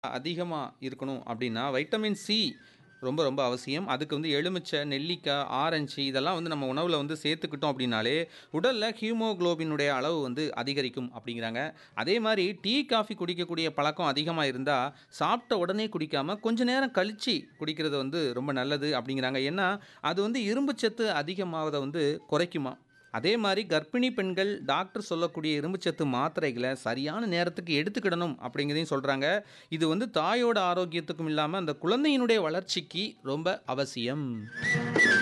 அதிகமா இருக்கணும் அப்படின்னா, வைட்டமின் சி ரொம்ப ரொம்ப அவசியம். அதுக்கு வந்து எலுமிச்சை, நெல்லிக்காய், ஆரஞ்சு இதெல்லாம் வந்து நம்ம உணவுல வந்து சேர்த்துக்கிட்டோம் அப்படின்னாலே, உடல்ல ஹீமோகுளோபினுடைய அளவு வந்து அதிகரிக்கும் அப்படிங்கிறாங்க. அதே மாரி டீ, காஃபி குடிக்கக்கூடிய பழக்கம் அதிகமா இருந்தா, சாப்பிட்ட உடனே குடிக்காம கொஞ்ச நேரம் கழிச்சு குடிக்கிறது வந்து ரொம்ப நல்லது அப்படிங்கிறாங்க. ஏன்னா, அது வந்து இரும்புச்சத்து அதிகமாவத வந்து குறைக்குமாம். அதே மாரி கர்ப்பிணி பெண்கள் டாக்டர் சொல்லக்கூடிய இரும்புச்சத்து மாத்திரைகள சரியான நேரத்துக்கு எடுத்துக்கிடணும் அப்படிங்கிறதையும் சொல்றாங்க. இது வந்து தாயோட ஆரோக்கியத்துக்கும் இல்லாம, அந்த குழந்தையினுடைய வளர்ச்சிக்கு ரொம்ப அவசியம்.